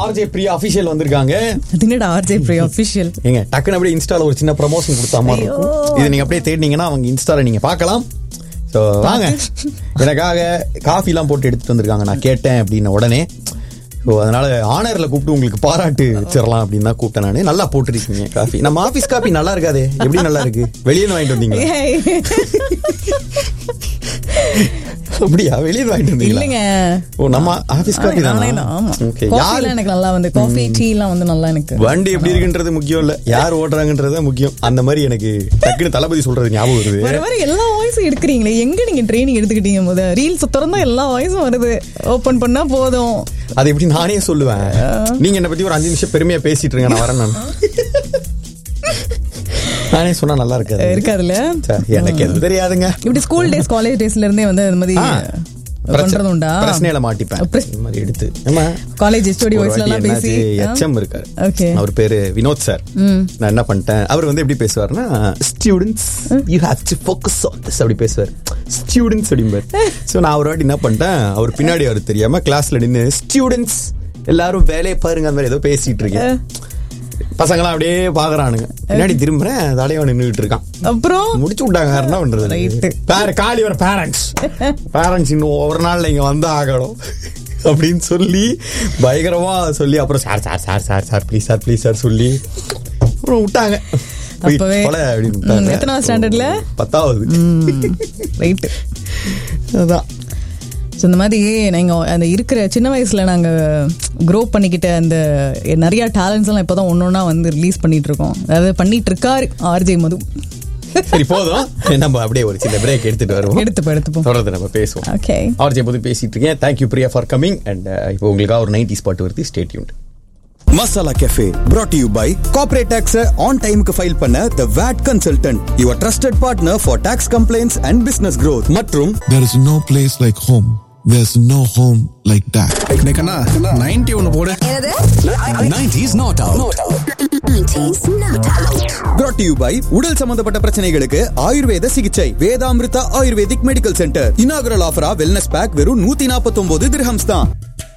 RJ Priya official வந்திருக்காங்க அது என்னடா ஆர்ஜே பிரியா அபிஷியல் ஏங்க டக்குன்னு அப்படியே இன்ஸ்டால ஒரு சின்ன ப்ரமோஷன் கொடுத்த மாதிரி இருக்கும் இது நீங்க அப்படியே தேடினீங்கன்னா அவங்க இன்ஸ்டால நீங்க பார்க்கலாம் ஸோ வாங்க எனக்காக காஃபிலாம் போட்டு எடுத்துட்டு வந்திருக்காங்க நான் கேட்டேன் அப்படின்ன உடனே ஸோ அதனால ஆனர்ல கூப்பிட்டு உங்களுக்கு பாராட்டு வச்சிடலாம் அப்படின்னு தான் கூப்பிட்டேன் நான் நல்லா போட்டுருக்கீங்க காஃபி நம்ம ஆஃபீஸ் காஃபி நல்லா இருக்காதே எப்படி நல்லா இருக்கு வெளியே வாங்கிட்டு வந்தீங்களா அப்படியா வெளியே வாங்கிட்டு வந்தீங்களா இல்லைங்க ஓ நம்ம ஆஃபீஸ் காஃபி நானே தானா தான், ஆமா ஓகே காஃபிலாம் யார் எனக்கு நல்லா வந்து காஃபி டீ எல்லாம் வந்து நல்லா எனக்கு வண்டி எப்படி இருக்குன்றது முக்கியம் இல்ல யார் ஓட்டுறாங்கன்றது தான் முக்கியம் அந்த மாதிரி எனக்கு டக்குன்னு தளபதி சொல்றது ஞாபகம் வருது வர வர எல்லா வாய்ஸும் எடுக்கிறீங்களே எங்க நீங்க ட்ரைனிங் எடுத்துக்கிட்டீங்க முத ரீல்ஸ் திறந்தா எல்லா வாய்ஸும் வருது ஓபன் பண்ணா போதும் அது எப்படி நானே சொல்லுவேன் நீங்க என்ன பத்தி ஒரு அஞ்சு நிமிஷம் பெருமையா பேசிட்டு இருங்க நான் வரேன் நான் நானே சொன்னா நல்லா இருக்காது இருக்காதுல்ல சரி, எனக்கு எதுவும் தெரியாதுங்க இப்படி ஸ்கூல் டேஸ் காலேஜ் டேஸ்ல இருந்தே வந்து இந்த மாதிரி ஆ. பண்றது உண்டா பிரச்சனையில மாட்டிப்பேன் பிரச்ச- இந்த மாதிரி எடுத்து ஆமா காலேஜ் ஸ்டோடி ஒரு வாய்ஸ்ல வாட்டி எல்லாம் பேசி என்னாச்சு, எச்எம் இருக்காரு ஓகே அவர் பேரு வினோத் சார் நான் என்ன பண்ணிட்டேன் அவர் வந்து எப்படி பேசுவார்னா students you have to focus on this அப்படி பேசுவார் ஸ்டூடெண்ட்ஸ் அப்படிம்பார் ஸோ நான் ஒரு வாட்டி என்ன பண்ணிட்டேன் அவர் பின்னாடி அவர் தெரியாம கிளாஸ்ல நின்று ஸ்டூடெண்ட்ஸ் எல்லாரும் வேலையை பாருங்க அந்த மாதிரி ஏதோ பேசிட்டு இருக்கேன் பசங்களாம் அப்படியே பாக்குறானுங்க பின்னாடி திரும்புறேன் தலைவன் நின்றுட்டு இருக்கான் அப்புறம் முடிச்சு விட்டாங்க வேற என்ன பண்றது Right. பேர காலி ஒரு பேரண்ட்ஸ் பேரண்ட்ஸ் இன்னும் ஒரு நாள் இங்க வந்து ஆகணும் அப்படின்னு சொல்லி பயங்கரமா சொல்லி அப்புறம் sir sir sir sir sir please sir please sir சொல்லி அப்புறம் விட்டாங்க போய் அப்பவே தொலை அப்படின்னு ம், விட்டாங்க. எத்தனாவது standardல? பத்தாவது ரைட் அதான் ஸோ இந்த மாதிரி நீங்க அந்த இருக்கிற சின்ன வயசுல நாங்க க்ரோ பண்ணிக்கிட்ட அந்த நிறைய டேலண்ட்ஸ் எல்லாம் இப்போதான் ஒன்று ஒன்றா வந்து ரிலீஸ் பண்ணிட்டு இருக்கோம் அதாவது பண்ணிட்டு இருக்காரு ஆர்ஜே மது சரி போதும் நம்ம அப்படியே ஒரு சின்ன பிரேக் எடுத்துட்டு வருவோம் எடுத்துப்போம் எடுத்துப்போம் தொடர்ந்து நம்ம பேசுவோம் ஓகே ஆர்ஜே போது பேசிட்டு இருக்கேன் thank you Priya for coming and இப்போ உங்களுக்காக ஒரு நைன்டி ஸ்பாட் வருது stay tuned masala café brought to you by corporate tax on டைமுக்கு ஃபைல் பண்ண the VAT consultant your trusted partner for tax complaints and business growth மற்றும் There is no place like home. There's no home like that. கண்ணா ninety ஒன்னு போடு என்னது 90s not out brought to you by உடல் சம்பந்தப்பட்ட பிரச்சனைகளுக்கு ஆயுர்வேத சிகிச்சை Vedamrutha Ayurvedic medical centre inaugural ஆஃபரா வெல்னஸ் பேக் வெறும் நூத்தி நாற்பத்தி ஒன்பது திரஹம்ஸ் தான்